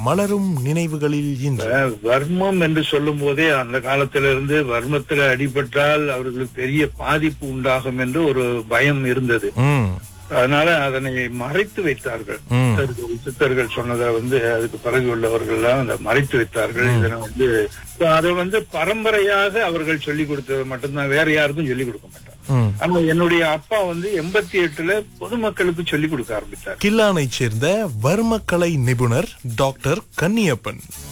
மலரும் நினைவுகளில் இன்று அஹ், வர்மம் என்று சொல்லும் போதே அந்த காலத்திலிருந்து வர்மத்துல அடிபட்டால் அவர்களுக்கு பெரிய பாதிப்பு உண்டாகும் என்று ஒரு பயம் இருந்தது ம், அதனால அதனை மறைத்து வைத்தார்கள் ம். சித்தர்கள் சித்தர்கள் சொன்னதை வந்து அதுக்கு பிறகு உள்ளவர்கள் எல்லாம் அதை மறைத்து வைத்தார்கள் இதனை வந்து இப்ப அதை வந்து பரம்பரையாக அவர்கள் சொல்லிக் கொடுத்தது மட்டும்தான் வேற யாருக்கும் சொல்லிக் கொடுக்க மாட்டாங்க ம். ஆனா என்னுடைய அப்பா வந்து எண்பத்தி எட்டுல பொதுமக்களுக்கு சொல்லிக் கொடுக்க ஆரம்பித்தார் கில்லானைச் சேர்ந்த வர்மக்கலை நிபுணர் டாக்டர் கன்னியப்பன்